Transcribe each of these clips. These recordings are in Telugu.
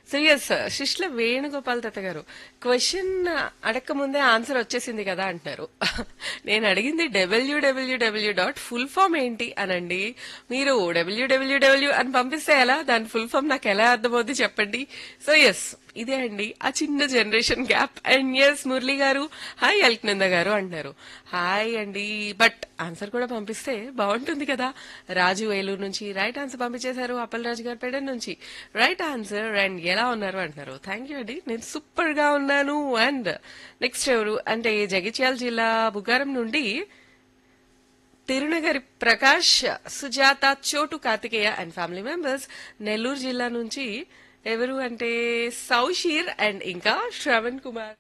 సో ఎస్ శిష్ల వేణుగోపాల్ దత్త గారు క్వశ్చన్ అడక్క ముందే ఆన్సర్ వచ్చేసింది కదా అంటున్నారు నేను అడిగింది డబ్ల్యూడబ్ల్యూడబ్ల్యూ డాట్ ఫుల్ ఫామ్ ఏంటి అనండి మీరు డబ్ల్యూడబ్ల్యూడబ్ల్యూ అని పంపిస్తే ఎలా దాని ఫుల్ ఫామ్ నాకు ఎలా అర్థమవుద్ది చెప్పండి సో ఎస్ ఇదే అండి ఆ చిన్న generation gap and S Murali గారు హాయ్ అల్క్నంద గారు అంటున్నారు హాయ్ అండి బట్ ఆన్సర్ కూడా పంపిస్తే బాగుంటుంది కదా రాజు ఏలూరు నుంచి రైట్ ఆన్సర్ పంపించేశారు అప్పల్ రాజు గారు పెడన్ నుంచి రైట్ ఆన్సర్ అండ్ ఎలా ఉన్నారు అంటున్నారు థ్యాంక్ యూ అండి నేను సూపర్ గా ఉన్నాను అండ్ నెక్స్ట్ ఎవరు అంటే జగిత్యాల జిల్లా బుగారం నుండి Tirunagari Prakash Sujatha Chotu Karthikeya and family members Nellore జిల్లా నుంచి ఎవరు అంటే సౌషీర్ అండ్ ఇంకా Shravan Kumar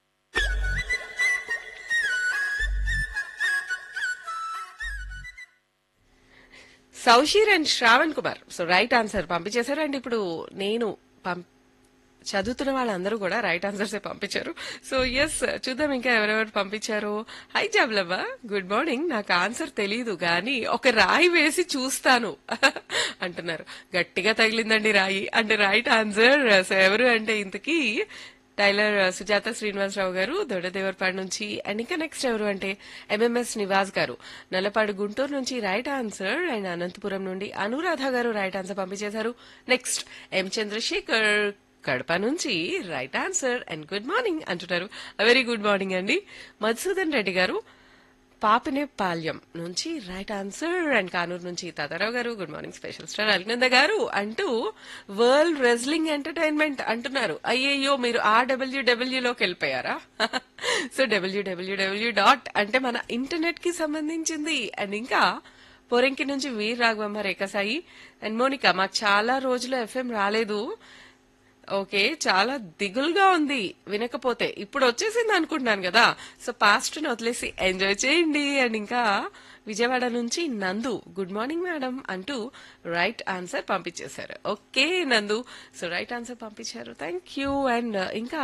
Sausheer and Shravan Kumar so right answer పంపించేశారు అండ్ ఇప్పుడు నేను పం చదువుతున్న వాళ్ళందరూ కూడా రైట్ ఆన్సర్స్ పంపించారు సో ఎస్ చూద్దాం ఇంకా ఎవరెవరు పంపించారు హై జాబ్లవ్వ గుడ్ మార్నింగ్ నాకు ఆన్సర్ తెలీదు గాని ఒక రాయి వేసి చూస్తాను అంటున్నారు గట్టిగా తగిలిందండి రాయి అంటే రైట్ ఆన్సర్ సో ఎవరు అంటే ఇంతకీ టైలర్ సుజాత శ్రీనివాసరావు గారు దొడ్డదేవరపాడు నుంచి అండ్ ఇంకా నెక్స్ట్ ఎవరు అంటే ఎంఎంఎస్ నివాస్ గారు నల్లపాడు గుంటూరు నుంచి రైట్ ఆన్సర్ అండ్ అనంతపురం నుండి అనురాధ గారు రైట్ ఆన్సర్ పంపించేశారు నెక్స్ట్ ఎం చంద్రశేఖర్ కడప నుంచి right answer and good morning అంటున్నారు వెరీ గుడ్ మార్నింగ్ అండి మధుసూదన్ రెడ్డి గారు పాపినే పాల్యం నుంచి రైట్ ఆన్సర్ అండ్ కానూరు నుంచి తాతారావు గారు good morning special star Alnanda గారు అంటూ వరల్డ్ రెజ్లింగ్ ఎంటర్టైన్మెంట్ అంటున్నారు అయ్యయ్యో మీరు ఆ డబ్ల్యూడబ్ల్యూ లోకి వెళ్ళిపోయారా సో డబ్ల్యూడబ్ల్యూడబ్ల్యూ డాట్ అంటే మన ఇంటర్నెట్ కి సంబంధించింది అండ్ ఇంకా పొరెంకి నుంచి వీర్ రాఘవమ్మ రేఖసాయి అండ్ మోనిక మాకు చాలా రోజులు ఎఫ్ఎం రాలేదు ఓకే చాలా దిగులుగా ఉంది వినకపోతే ఇప్పుడు వచ్చేసింది అనుకుంటున్నాను కదా సో పాస్ట్ ని వదిలేసి ఎంజాయ్ చేయండి అండ్ ఇంకా విజయవాడ నుంచి నందు గుడ్ మార్నింగ్ మేడం అంటూ రైట్ ఆన్సర్ పంపించేశారు okay Nandu so right answer పంపించారు థ్యాంక్ యూ అండ్ ఇంకా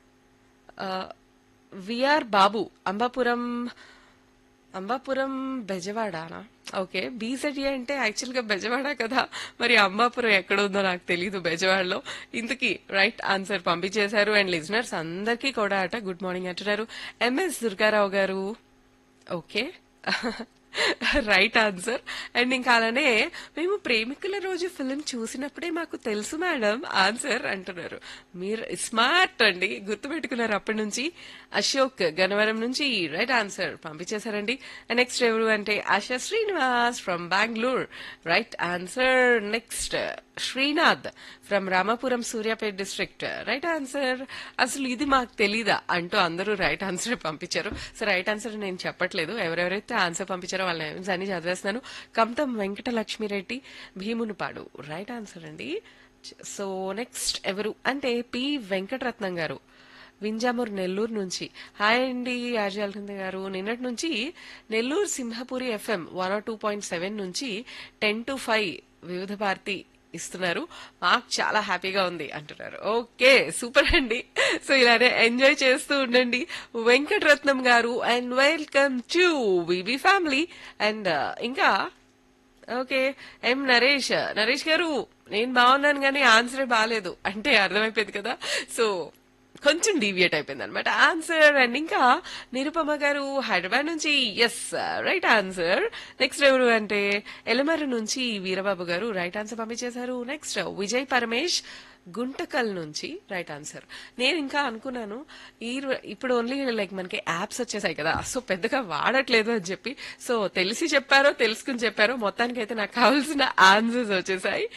విఆర్ బాబు అంబాపురం అంబాపురం బెజవాడనా ఓకే బీజెడి అంటే యాక్చువల్ గా బెజవాడ కదా మరి అంబాపురం ఎక్కడ ఉందో నాకు తెలీదు బెజవాడలో ఇంతకీ రైట్ ఆన్సర్ పంపించేశారు అండ్ లిజనర్స్ అందరికీ కూడా అట గుడ్ మార్నింగ్ అంటున్నారు ఎంఎస్ దుర్గారావు గారు ఓకే రైట్ ఆన్సర్ అండ్ ఇంకా అలానే మేము ప్రేమికుల రోజు ఫిలిం చూసినప్పుడే మాకు తెలుసు మేడం ఆన్సర్ అంటున్నారు మీరు స్మార్ట్ అండి గుర్తుపెట్టుకున్నారు అప్పటి నుంచి అశోక్ గన్నవరం నుంచి రైట్ ఆన్సర్ పంపించేశారండి నెక్స్ట్ ఎవరు అంటే Asha Srinivas from Bengaluru right answer next Srinath from Ramapuram Suryapet district right answer అసలు ఇది మాకు తెలీదా అంటూ అందరూ రైట్ ఆన్సర్ పంపించారు సో రైట్ ఆన్సర్ నేను చెప్పట్లేదు ఎవరెవరైతే ఆన్సర్ పంపించారో వాళ్ళ నేమ్స్ అన్ని చదివేస్తున్నాను కమతం వెంకట లక్ష్మిరెడ్డి భీమునిపాడు రైట్ ఆన్సర్ అండి సో నెక్స్ట్ ఎవరు అంటే పి వెంకటరత్నం గారు వింజామూర్ నెల్లూరు నుంచి హాయ్ అండి ఆర్జాల్కంద గారు నిన్నటి నుంచి Nellore Simhapuri FM one two point seven నుంచి ten to five Vividh Bharati ఇస్తున్నారు మాకు చాలా హ్యాపీగా ఉంది అంటున్నారు ఓకే సూపర్ అండి సో ఇలానే ఎంజాయ్ చేస్తూ ఉండండి వెంకటరత్నం గారు and welcome to VV family and ఇంకా ఓకే ఎం నరేష్ నరేష్ గారు నేను బాగున్నాను కానీ ఆన్సరే బాగాలేదు అంటే అర్థమైపోయింది కదా సో కొంచెం డీవియేట్ అయిపోయింది అనమాట ఆన్సర్ అండ్ ఇంకా నిరుపమ గారు హైదరాబాద్ నుంచి ఎస్ రైట్ ఆన్సర్ నెక్స్ట్ ఎవరు అంటే ఎలమర్రు నుంచి వీరబాబు గారు రైట్ ఆన్సర్ పంపించేశారు నెక్స్ట్ విజయ్ పరమేష్ గుంటకల్ నుంచి రైట్ ఆన్సర్ నేను ఇంకా అనుకున్నాను ఈ రో- ఇప్పుడు ఓన్లీ లైక్ మనకి యాప్స్ వచ్చేసాయి కదా సో పెద్దగా వాడట్లేదు అని చెప్పి సో తెలిసి చెప్పారో తెలుసుకుని చెప్పారో మొత్తానికి అయితే నాకు కావాల్సిన ఆన్సర్స్ వచ్చేసాయి